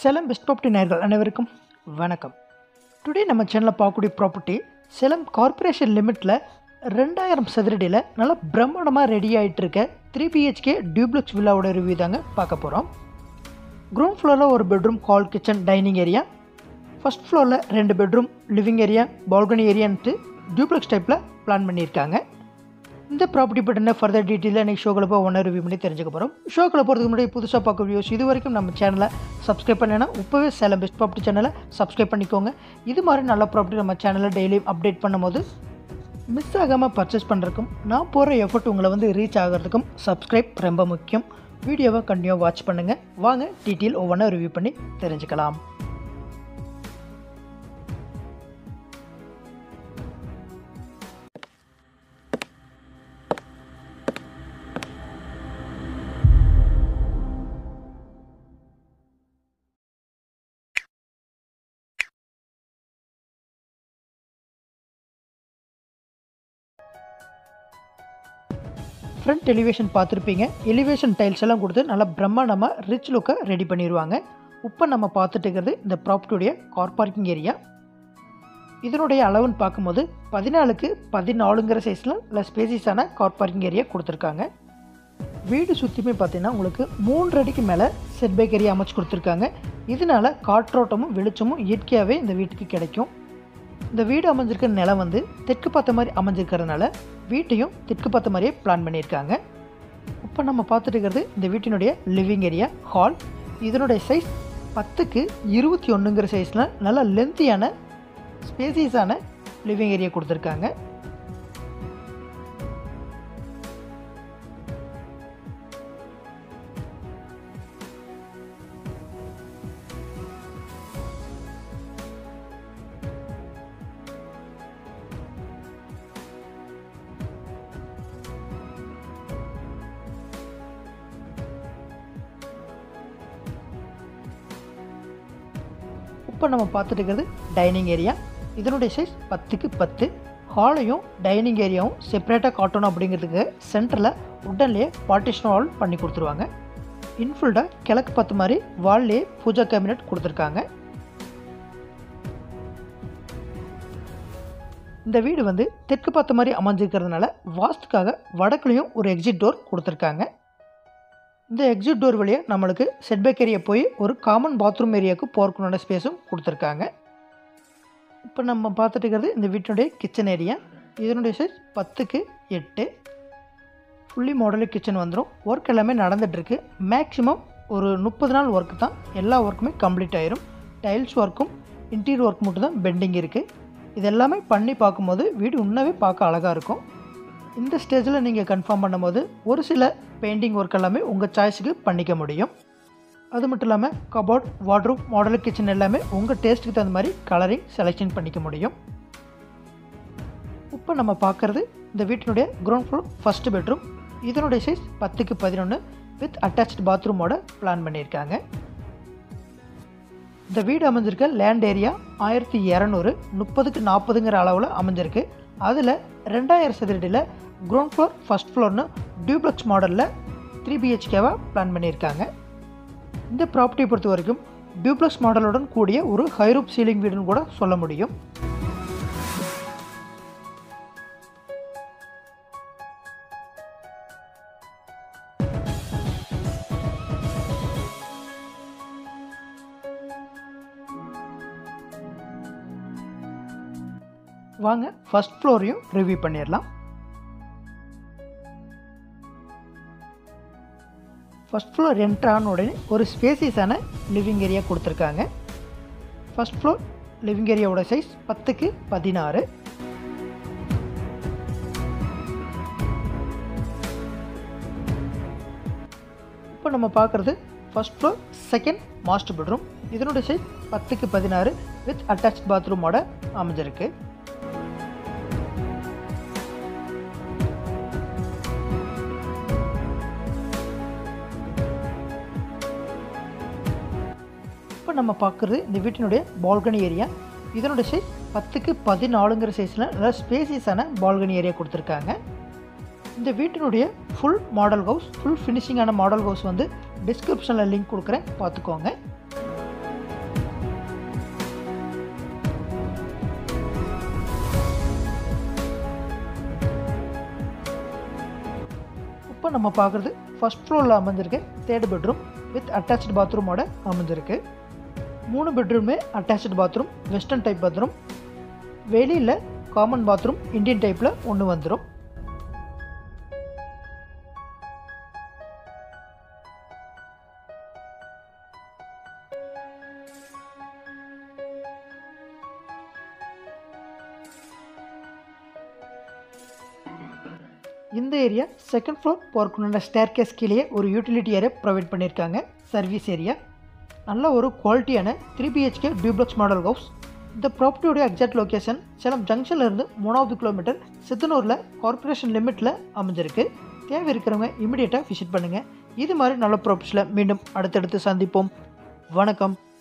Salem best property நேயர்கள் அனைவருக்கும் வணக்கம் டுடே நம்ம சேனலில் பார்க்கக்கூடிய ப்ராப்பர்ட்டி சேலம் கார்ப்பரேஷன் லிமிட்டில் ரெண்டாயிரம் சதுரடியில் நல்லா பிரம்மாண்டமாக ரெடி ஆகிட்டு இருக்க த்ரீ பிஹெச்கே டியூப்ளக்ஸ் வில்லாவோட ரிவ்யூ தாங்க பார்க்க போகிறோம் கிரவுண்ட் ஃப்ளோரில் ஒரு bedroom hall kitchen dining area first ஃப்ளோரில் ரெண்டு பெட்ரூம் லிவிங் ஏரியா பால்கனி ஏரியான்ட்டு டியூப்ளக்ஸ் டைப்பில் பிளான் பண்ணியிருக்காங்க இந்த ப்ராப்பர்ட்டி பற்றின ஃபர்தர் டீட்டெயிலாக இன்றைக்கி ஷோக்கில் போய் ஒன்றா ரிவ்யூ பண்ணி தெரிஞ்சுக்க போகிறோம் ஷோக்கில் போகிறதுக்கு முன்னாடி புதுசாக பார்க்க வியூஸ் இது வரைக்கும் நம்ம சேனலை சப்ஸ்கிரைப் பண்ணேன்னா இப்போவே சேலம் பெஸ்ட் ப்ராப்பர்ட்டி சேனலை சப்ஸ்கிரைப் பண்ணிக்கோங்க இது மாதிரி நல்ல ப்ராப்பர்ட்டி நம்ம சேனலில் டெய்லியும் அப்டேட் பண்ணும்போது மிஸ் ஆகாமல் பர்ச்சேஸ் பண்ணுறதுக்கும் நான் போகிற எஃபர்ட் உங்களை வந்து ரீச் ஆகிறதுக்கும் சப்ஸ்கிரைப் ரொம்ப முக்கியம் வீடியோவை கண்டினியூ வாட்ச் பண்ணுங்கள் வாங்க டீட்டெயில் ஒவ்வொன்றா ரிவ்யூ பண்ணி தெரிஞ்சுக்கலாம் ஃப்ரண்ட் எலிவேஷன் பார்த்துருப்பீங்க எலிவேஷன் டைல்ஸ் எல்லாம் கொடுத்து நல்லா பிரம்மாண்டமாக ரிச் லுக்கை ரெடி பண்ணிடுவாங்க இப்போ நம்ம பார்த்துட்டு இருக்கிறது இந்த ப்ராப்பர்ட்டியுடைய கார் பார்க்கிங் ஏரியா இதனுடைய அளவுன்னு பார்க்கும்போது பதினாலுக்கு பதினாலுங்கிற சைஸில் இல்லை ஸ்பேசிஸான கார் பார்க்கிங் ஏரியா கொடுத்துருக்காங்க வீடு சுற்றியுமே பார்த்தீங்கன்னா உங்களுக்கு மூன்று அடிக்கு மேலே செட் பேக் ஏரியா அமைச்சு கொடுத்துருக்காங்க இதனால காற்றோட்டமும் வெளிச்சமும் இயற்கையாகவே இந்த வீட்டுக்கு கிடைக்கும் இந்த வீடு அமைஞ்சிருக்கிற நிலம் வந்து தெற்கு பார்த்த மாதிரி அமைஞ்சிருக்கிறதுனால வீட்டையும் தெற்கு பார்த்த மாதிரியே பிளான் பண்ணியிருக்காங்க இப்போ நம்ம பார்த்துட்டு இருக்கிறது இந்த வீட்டினுடைய லிவிங் ஏரியா ஹால் இதனுடைய சைஸ் பத்துக்கு இருபத்தி ஒன்றுங்கிற சைஸில் நல்ல லென்த்தியான ஸ்பேசியஸான லிவிங் ஏரியா கொடுத்துருக்காங்க இப்போ நம்ம பார்த்துட்டு இருக்கிறது டைனிங் ஏரியா இதனுடைய சைஸ் பத்துக்கு பத்து ஹாலையும் டைனிங் ஏரியாவும் செப்பரேட்டாக காட்டணும் அப்படிங்கிறதுக்கு சென்டரில் உடன்லேயே பார்ட்டிஷன் வால் பண்ணி கொடுத்துருவாங்க இன்ஃபுல்டாக கிழக்கு பார்த்த மாதிரி வால்லேயே பூஜா கேபினெட் கொடுத்துருக்காங்க இந்த வீடு வந்து தெற்கு பார்த்த மாதிரி அமைஞ்சிருக்கிறதுனால வாஸ்துக்காக வடக்குலேயும் ஒரு எக்ஸிட் டோர் கொடுத்துருக்காங்க இந்த எக்ஸிட் டோர் வழியாக நம்மளுக்கு செட்பேக் ஏரியா போய் ஒரு காமன் பாத்ரூம் ஏரியாவுக்கு போகிறக்குள்ள ஸ்பேஸும் கொடுத்துருக்காங்க இப்போ நம்ம பார்த்துட்டு இருக்கிறது இந்த வீட்டினுடைய கிச்சன் ஏரியா இதனுடைய சைஸ் பத்துக்கு எட்டு ஃபுல்லி மாடலு கிச்சன் வந்துடும் ஒர்க் எல்லாமே நடந்துகிட்ருக்கு மேக்ஸிமம் ஒரு முப்பது நாள் ஒர்க்கு தான் எல்லா ஒர்க்குமே கம்ப்ளீட் ஆயிரும் டைல்ஸ் ஒர்க்கும் இன்டீரியர் ஒர்க் மட்டும் தான் பெண்டிங் இருக்குது இது எல்லாமே பண்ணி பார்க்கும்போது வீடு உன்னவே பார்க்க அழகாக இருக்கும் இந்த ஸ்டேஜில் நீங்கள் கன்ஃபார்ம் பண்ணும்போது ஒரு சில பெயிண்டிங் ஒர்க் எல்லாமே உங்கள் சாய்ஸுக்கு பண்ணிக்க முடியும் அது மட்டும் இல்லாமல் கபோர்ட் வாட்ரூம் மாடல் கிச்சன் எல்லாமே உங்கள் டேஸ்ட்டுக்கு தகுந்த மாதிரி கலரிங் செலெக்ஷன் பண்ணிக்க முடியும் இப்போ நம்ம பார்க்குறது இந்த வீட்டினுடைய கிரவுண்ட் ஃப்ளோர் ஃபஸ்ட்டு பெட்ரூம் இதனுடைய சைஸ் பத்துக்கு பதினொன்று வித் அட்டாச்ட் பாத்ரூமோட பிளான் பண்ணியிருக்காங்க இந்த வீடு அமைஞ்சிருக்க லேண்ட் ஏரியா ஆயிரத்தி இரநூறு முப்பதுக்கு நாற்பதுங்கிற அளவில் அமைஞ்சிருக்கு அதில் ரெண்டாயிரம் சதுரடியில் கிரவுண்ட் ஃப்ளோர் ஃபஸ்ட் ஃப்ளோர்னு டியூப்ளக்ஸ் மாடலில் த்ரீ பிஹெச்கேவாக பிளான் பண்ணியிருக்காங்க இந்த ப்ராப்பர்ட்டியை பொறுத்த வரைக்கும் டியூப்ளக்ஸ் மாடலுடன் கூடிய ஒரு ஹைரூப் சீலிங் வீடுன்னு கூட சொல்ல முடியும் வாங்க ஃபஸ்ட் ஃப்ளோரையும் ரிவ்யூ பண்ணிடலாம் ஃபஸ்ட் ஃப்ளோர் என்ட்ரு ஆன உடனே ஒரு ஸ்பேசியஸான லிவிங் ஏரியா கொடுத்துருக்காங்க ஃபஸ்ட் ஃப்ளோர் லிவிங் ஏரியாவோட சைஸ் பத்துக்கு பதினாறு இப்போ நம்ம பார்க்குறது first floor second master bedroom இதனுடைய சைஸ் பத்துக்கு பதினாறு வித் அட்டாச் பாத்ரூமோட அமைஞ்சிருக்கு இப்போ நம்ம பார்க்குறது இந்த வீட்டினுடைய பால்கனி ஏரியா இதனுடைய சைஸ் பத்துக்கு பதினாலுங்கிற சைஸில் நல்லா ஸ்பேசியஸான பால்கனி ஏரியா கொடுத்துருக்காங்க இந்த வீட்டினுடைய ஃபுல் மாடல் ஹவுஸ் ஃபுல் ஃபினிஷிங்கான மாடல் ஹவுஸ் வந்து டிஸ்கிரிப்ஷனில் லிங்க் கொடுக்குறேன் பார்த்துக்கோங்க நம்ம பார்க்குறது ஃபர்ஸ்ட் ஃப்ளோரில் அமைஞ்சிருக்கு தேர்ட் பெட்ரூம் வித் அட்டாச்டு பாத்ரூமோட அமைஞ்சிருக்கு மூணு பெட்ரூமே attached bathroom western type bathroom வெளியில் காமன் பாத்ரூம் இந்தியன் டைப்பில் ஒன்று வந்துடும் இந்த ஏரியா செகண்ட் ஃப்ளோர் போகிறக்குள்ள ஸ்டேர் கேஸ் கீழே ஒரு யூட்டிலிட்டி ஏரியா ப்ரொவைட் பண்ணியிருக்காங்க சர்வீஸ் ஏரியா நல்ல ஒரு குவாலிட்டியான three BHK duplex model house இந்த ப்ராப்பர்ட்டியோட எக்ஸாக்ட் லொக்கேஷன் சேலம் ஜங்ஷன்லேருந்து மூணாவது கிலோமீட்டர் சித்தனூரில் கார்ப்பரேஷன் லிமிட்டில் அமைஞ்சிருக்கு தேவை இருக்கிறவங்க இமிடியேட்டாக விசிட் பண்ணுங்கள் இது மாதிரி நல்ல ப்ராப்பர்ட்டிஸில் மீண்டும் அடுத்தடுத்து சந்திப்போம் வணக்கம்